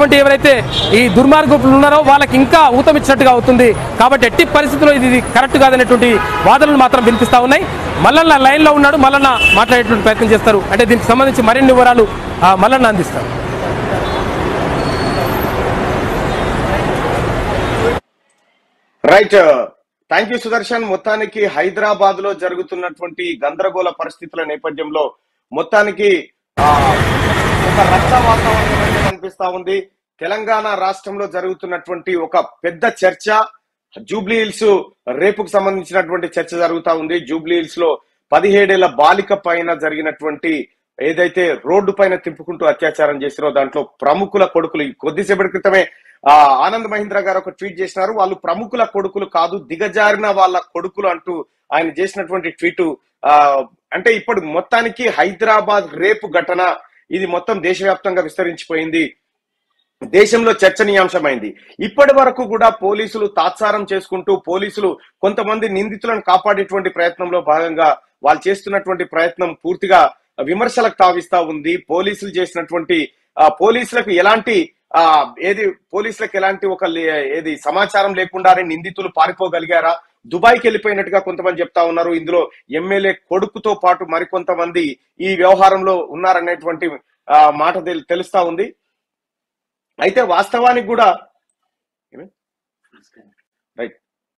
ఉన్నటువంటి ఎవరైతే ఈ దుర్మార్గులు ఉన్నారో వాళ్ళకి ఇంకా ఊతమిచ్చినట్టుగా అవుతుంది కాబట్టి ఎట్టి పరిస్థితుల్లో ఇది ఇది కరెక్ట్ కాదనేటువంటి వాదనలు మాత్రం వినిపిస్తా ఉన్నాయి మల్లన్న లైన్ లో ఉన్నాడు మల్లన్న మాట్లాడేటువంటి ప్రయత్నం చేస్తారు అంటే దీనికి సంబంధించి మరిన్ని వివరాలు ఆ, మల్లన్న అందిస్తారు రైట్ థ్యాంక్ యూ సుదర్శన్ మొత్తానికి హైదరాబాద్ లో జరుగుతున్నటువంటి గందరగోళ పరిస్థితుల నేపథ్యంలో మొత్తానికి ఆ, ఒక రక్త వాతావరణం అయితే కనిపిస్తా ఉంది తెలంగాణ రాష్ట్రంలో జరుగుతున్నటువంటి ఒక పెద్ద చర్చ జూబ్లీ హిల్స్ రేపుకు సంబంధించినటువంటి చర్చ జరుగుతా ఉంది జూబ్లీ హిల్స్ లో పదిహేడేళ్ల బాలిక పైన జరిగినటువంటి ఏదైతే రోడ్డు పైన తిప్పుకుంటూ అత్యాచారం చేసిరో దాంట్లో ప్రముఖుల కొడుకులు ఈ కొద్దిసేపటి క్రితమే ఆ ఆనంద్ మహీంద్ర గారు ఒక ట్వీట్ చేసినారు వాళ్ళు ప్రముఖుల కొడుకులు కాదు దిగజారిన వాళ్ళ కొడుకులు అంటూ ఆయన చేసినటువంటి ట్వీట్ ఆ అంటే ఇప్పుడు మొత్తానికి హైదరాబాద్ రేపు ఘటన ఇది మొత్తం దేశవ్యాప్తంగా విస్తరించిపోయింది దేశంలో చర్చనీయాంశమైంది ఇప్పటి వరకు కూడా పోలీసులు తాత్సారం చేసుకుంటూ పోలీసులు కొంతమంది నిందితులను కాపాడేటువంటి ప్రయత్నంలో భాగంగా వాళ్ళు చేస్తున్నటువంటి ప్రయత్నం పూర్తిగా విమర్శలకు తావిస్తా ఉంది పోలీసులు చేసినటువంటి ఆ, పోలీసులకు ఎలాంటి ఆ ఏది పోలీసులకు ఎలాంటి ఒక లే- ఏది సమాచారం లేకుండానే నిందితులు పారిపోగలిగారా దుబాయ్కి వెళ్ళిపోయినట్టుగా కొంతమంది చెప్తా ఉన్నారు ఇందులో ఎమ్మెల్యే కొడుకుతో పాటు మరికొంతమంది ఈ వ్యవహారంలో ఉన్నారనేటువంటి ఆ, మాట తెలు- తెలుస్తా ఉంది అయితే వాస్తవానికి కూడా రైట్